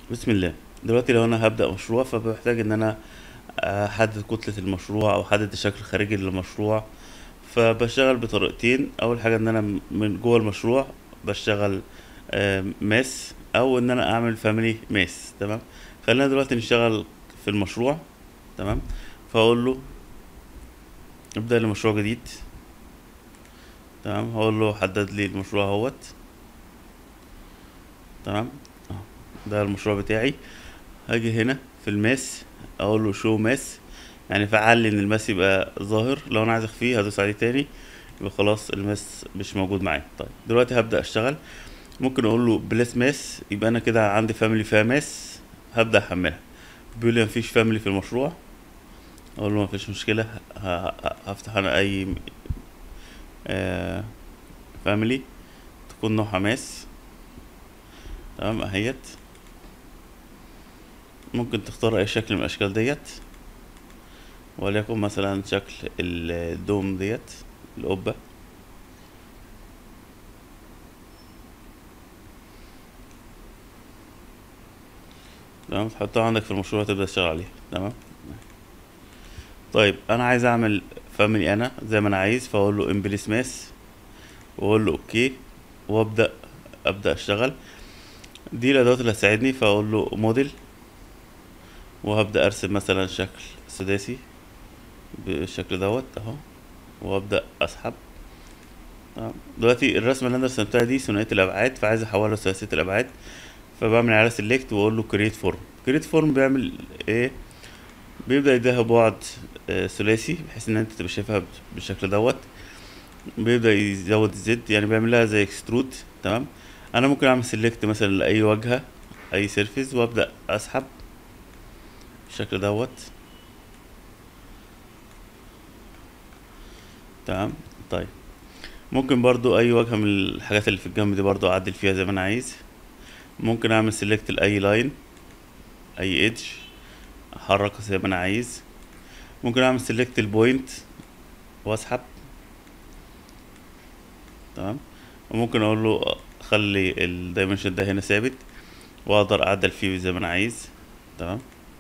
بسم الله دلوقتي لو انا هبدأ مشروع فبحتاج ان انا احدد كتلة المشروع او احدد الشكل الخارجي للمشروع فبشتغل بطريقتين اول حاجة ان انا من جوه المشروع بشتغل ماس او ان انا اعمل فاميلي ماس تمام خلينا دلوقتي نشتغل في المشروع تمام فاقول له ابدأ لي مشروع جديد تمام هقول له حدد لي المشروع اهوت تمام اهو ده المشروع بتاعي هاجي هنا في الماس اقول له شو ماس يعني فعل لي ان الماس يبقى ظاهر لو انا عايز اخفيه هدوس عليه تاني يبقى خلاص الماس مش موجود معايا طيب دلوقتي هبدأ اشتغل ممكن اقول له بلس ماس يبقى انا كده عندي فاميلي فيها ماس هبدأ احملها بيقول لي مفيش فاميلي في المشروع اقول له مفيش مشكلة ه- ه- هفتح انا اي فاميلي تكون نوعها ماس تمام اهيت ممكن تختار اي شكل من الاشكال ديت وليكن مثلا شكل الدوم ديت القبة تمام تحطها عندك في المشروع تبدأ تشتغل عليها تمام طيب انا عايز اعمل فاميلي انا زي ما انا عايز فاقول له امبليس ماس واقول له اوكي وابدأ ابدأ اشتغل دي الادوات اللي هتساعدني فاقول له موديل وهبدأ ارسم مثلا شكل سداسي بالشكل دوت اهو وابدأ اسحب تمام دلوقتي الرسمة اللي انا رسمتها دي ثنائية الابعاد فعايز احولها لثلاثية الابعاد فبعمل عليها سيلكت واقول له كريت فورم كريت فورم بيعمل ايه بيبدأ يديها بعد آه، ثلاثي بحيث ان انت تبقى شايفها بالشكل دوت بيبدأ يزود الزد يعني بيعمل لها زي اكسترود تمام انا ممكن اعمل سيلكت مثلا لاي واجهة اي سيرفيس وابدأ اسحب بالشكل دوت تمام طيب ممكن برضو اي واجهة من الحاجات اللي في الجنب دي برضو اعدل فيها زي ما انا عايز ممكن اعمل سيلكت لاي لاين اي ايدج احركها زي ما انا عايز ممكن اعمل سيلكت البوينت واسحب تمام وممكن اقول له خلي الدايمنشن ده هنا ثابت واقدر اعدل فيه زي ما انا عايز تمام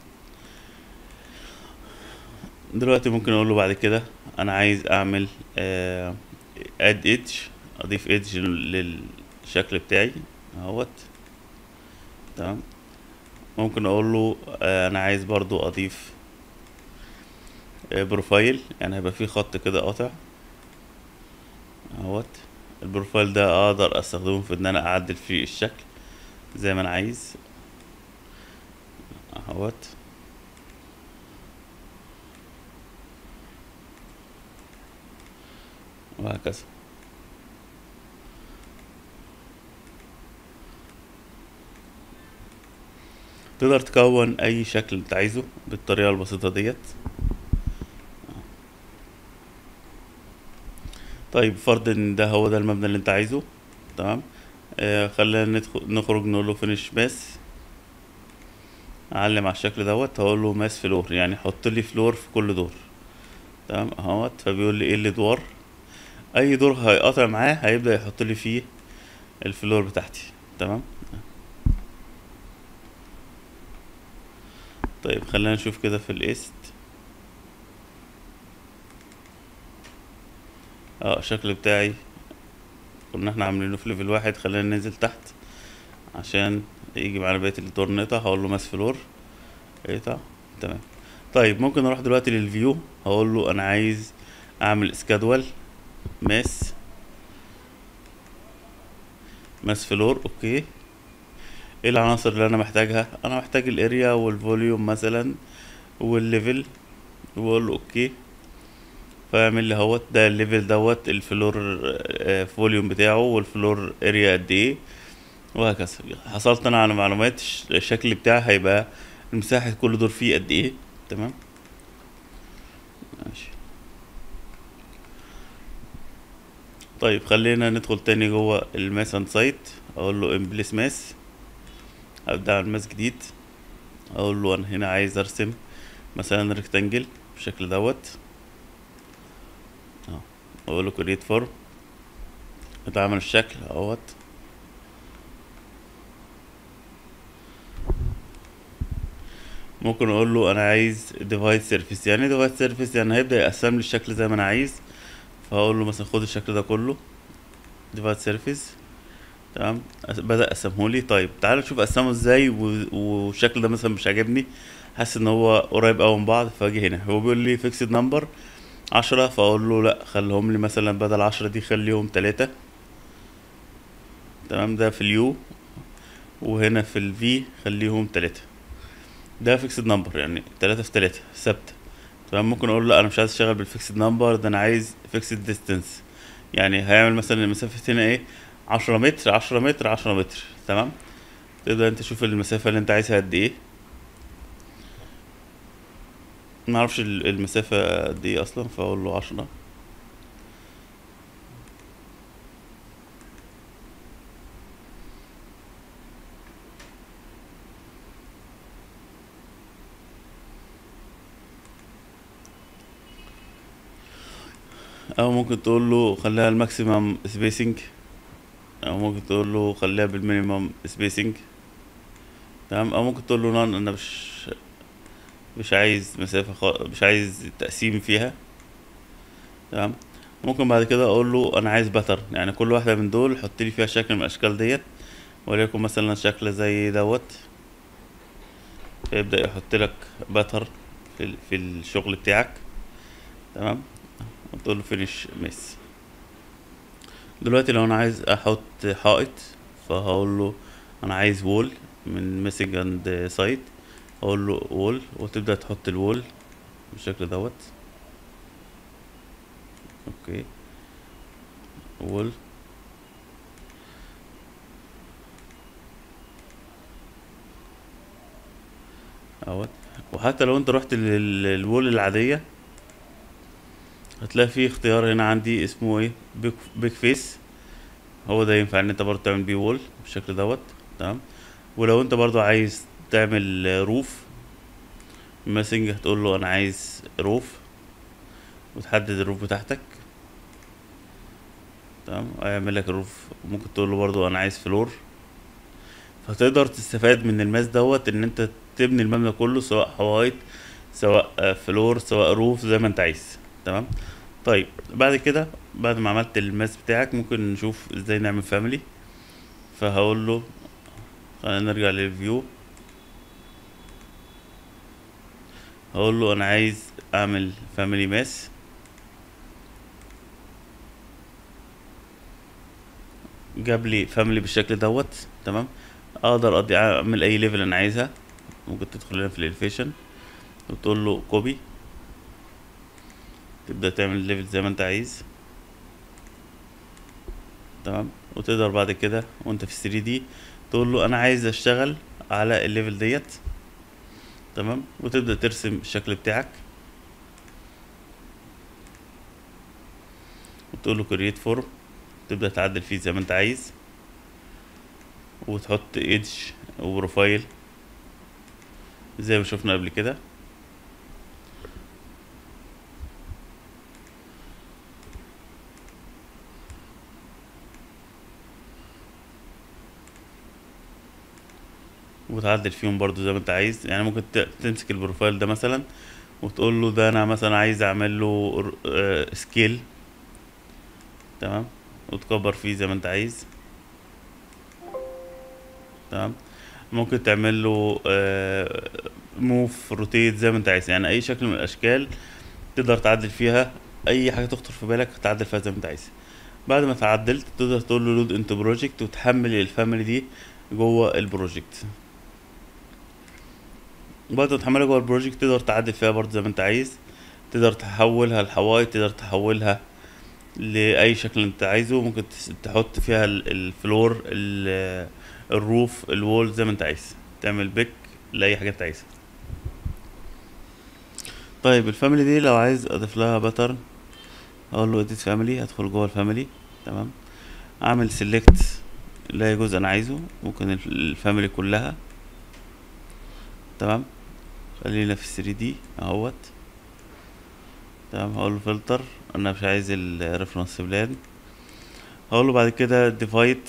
دلوقتي ممكن اقول له بعد كده انا عايز اعمل اد ايدج اضيف ايدج للشكل بتاعي اهوت تمام ممكن اقول له آه، انا عايز برضو اضيف آه، بروفايل يعني هيبقى فيه خط كده قاطع اهوت البروفايل ده اقدر استخدمه في ان انا اعدل فيه الشكل زي ما انا عايز اهوت وهكذا تقدر تكون اي شكل انت عايزه بالطريقة البسيطة ديت طيب فرض ان ده هو ده المبنى اللي انت عايزه تمام آه خلينا ندخل نخرج نقول له فينيش ماس اعلم على الشكل دوت هقول له ماس فلور يعني حط لي فلور في كل دور تمام اهوت فبيقول لي ايه الادوار اي دور هيقطع معاه هيبدأ يحط لي فيه الفلور بتاعتي تمام طيب خلينا نشوف كده في الايست اه الشكل بتاعي كنا احنا عاملينه في ليفل واحد خلينا ننزل تحت عشان يجي معانا بقية الدور نقطع هقول له ماس فلور اقطع تمام طيب ممكن اروح دلوقتي للفيو هقول له انا عايز اعمل اسكادول ماس ماس فلور اوكي ايه العناصر اللي انا محتاجها انا محتاج الاريا والفوليوم مثلا والليفل واقول له اوكي فيعمل لي اهوت ده الليفل دوت الفلور آه، فوليوم بتاعه والفلور اريا قد ايه وهكذا حصلت انا على معلومات الش- الشكل بتاعي هيبقى مساحة كل دور فيه قد ايه تمام ماشي طيب خلينا ندخل تاني جوه الماس سايت اقول له امبليس ماس ابدا اعمل ماس جديد اقول له انا هنا عايز ارسم مثلا ريكتانجل بالشكل دوت اهو اقول له كريت فورم اتعمل الشكل اهوت ممكن اقول له انا عايز ديفايد سيرفيس يعني ديفايد سيرفيس يعني هيبدا يقسم لي الشكل زي ما انا عايز فهقول له مثلا خد الشكل ده كله ديفايد سيرفيس تمام أس- بدا قسمه لي طيب تعال نشوف قسمه ازاي و- والشكل ده مثلا مش عاجبني حاسس ان هو قريب قوي من بعض فاجي هنا هو بيقول لي فيكسد نمبر عشرة فاقول له لا خليهم لي مثلا بدل عشرة دي خليهم تلاتة تمام ده في اليو وهنا في الفي خليهم تلاتة ده فيكسد نمبر يعني تلاتة في تلاتة ثابتة تمام ممكن اقول له لا انا مش عايز اشتغل بالفيكسد نمبر ده انا عايز فيكسد ديستنس يعني هيعمل مثلا مسافة هنا ايه عشرة متر عشرة متر عشرة متر تمام تبدأ انت تشوف المسافة اللي انت عايزها قد ايه معرفش ال- المسافة قد ايه اصلا فاقول له عشرة او ممكن تقول له خليها الماكسيمم سبيسنج او ممكن تقول له خليها بالمينيمم سبيسنج تمام او ممكن تقول له نان انا مش مش عايز مسافة خ... مش عايز تقسيم فيها تمام ممكن بعد كده اقول له انا عايز باترن يعني كل واحدة من دول حط لي فيها شكل من الاشكال ديت وليكن مثلا شكل زي دوت فيبدأ يحط لك باترن في, ال... في الشغل بتاعك تمام وتقول له فينيش ميس دلوقتي لو انا عايز احط حائط فهقول له انا عايز وول من ميسنج اند سايت اقول له وول وتبدا تحط الوول بالشكل دوت اوكي وول اهوت وحتى لو انت رحت لل- للوول العاديه هتلاقي في اختيار هنا عندي اسمه ايه بيك, بيك فيس هو ده ينفع ان انت برضه تعمل بيه وول بالشكل دوت تمام ولو انت برضه عايز تعمل روف ماسنج هتقول له انا عايز روف وتحدد الروف بتاعتك تمام هيعمل لك الروف ممكن تقول له برضه انا عايز فلور فتقدر تستفاد من الماس دوت ان انت تبني المبنى كله سواء حوايط سواء آه، فلور سواء روف زي ما انت عايز تمام طيب بعد كده بعد ما عملت الماس بتاعك ممكن نشوف ازاي نعمل فاميلي فهقول له خلينا نرجع للفيو هقول له انا عايز اعمل فاميلي ماس جاب لي فاميلي بالشكل دوت تمام اقدر اقضي اعمل اي ليفل انا عايزها ممكن تدخل هنا في الالفيشن وتقول له كوبي تبدأ تعمل الليفل زي ما انت عايز تمام وتقدر بعد كده وانت في 3 دي تقول له انا عايز اشتغل على الليفل ديت تمام وتبدأ ترسم الشكل بتاعك وتقول له كرييت فورم تبدأ تعدل فيه زي ما انت عايز وتحط ايدج وبروفايل زي ما شفنا قبل كده وتعدل فيهم برضو زي ما انت عايز يعني ممكن ت- تمسك البروفايل ده مثلا وتقول له ده انا مثلا عايز اعمل له سكيل تمام وتكبر فيه زي ما انت عايز تمام ممكن تعمل له موف روتيت زي ما انت عايز يعني اي شكل من الاشكال تقدر تعدل فيها اي حاجه تخطر في بالك تعدل فيها زي ما انت عايز بعد ما تعدلت تقدر تقول له لود انتو بروجكت وتحمل الفاميلي دي جوه البروجكت بعد ما تحملها جوه البروجكت تقدر تعدل فيها برضه زي ما انت عايز تقدر تحولها لحوايط تقدر تحولها لأي شكل انت عايزه ممكن تس- تحط فيها ال- الفلور ال- الروف الوول زي ما انت عايز تعمل بيك لأي حاجة انت عايزها طيب الفاميلي دي لو عايز اضيف لها باترن اقول له اديت فاميلي هدخل جوه الفاميلي تمام اعمل سيلكت لاي جزء انا عايزه ممكن الف- الفاميلي كلها تمام خلينا في 3 دي اهوت تمام هقول له فلتر انا مش عايز الريفرنس بلان هقول له بعد كده ديفايد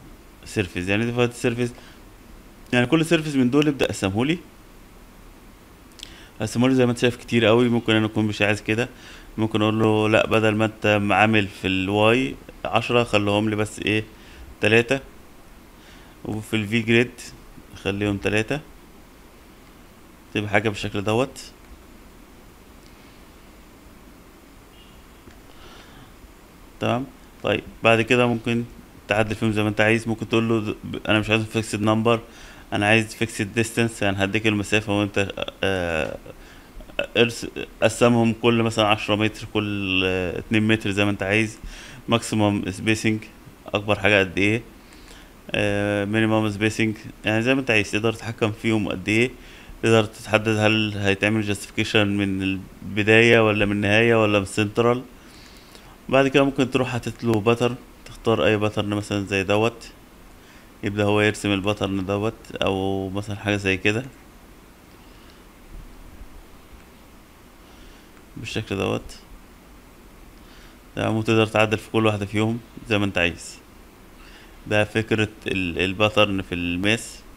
سيرفيس يعني ديفايد سيرفيس يعني كل سيرفيس من دول يبدا يقسمه لي هقسمه لي زي ما انت شايف كتير قوي ممكن انا اكون مش عايز كده ممكن اقول له لا بدل ما انت عامل في الواي عشرة خليهم لي بس ايه تلاتة وفي الفي جريد خليهم تلاتة تبقى حاجة بالشكل دوت تمام طيب بعد كده ممكن تعدل فيهم زي ما انت عايز ممكن تقول له انا مش عايز فيكسد نمبر انا عايز فيكسد ديستانس يعني هديك المسافة وانت آه ارس قسمهم كل مثلا عشرة متر كل آه، اتنين متر زي ما انت عايز ماكسيموم سبيسنج اكبر حاجة قد ايه مينيمم سبيسنج يعني زي ما انت عايز تقدر تتحكم فيهم قد ايه تقدر تحدد هل هيتعمل جاستيفيكيشن من البداية ولا من النهاية ولا من السنترال بعد كده ممكن تروح حاطط له باترن تختار اي باترن مثلا زي دوت يبدأ هو يرسم الباترن دوت او مثلا حاجة زي كده بالشكل دوت تمام وتقدر تعدل في كل واحدة فيهم زي ما انت عايز ده فكرة ال- الباترن في الماس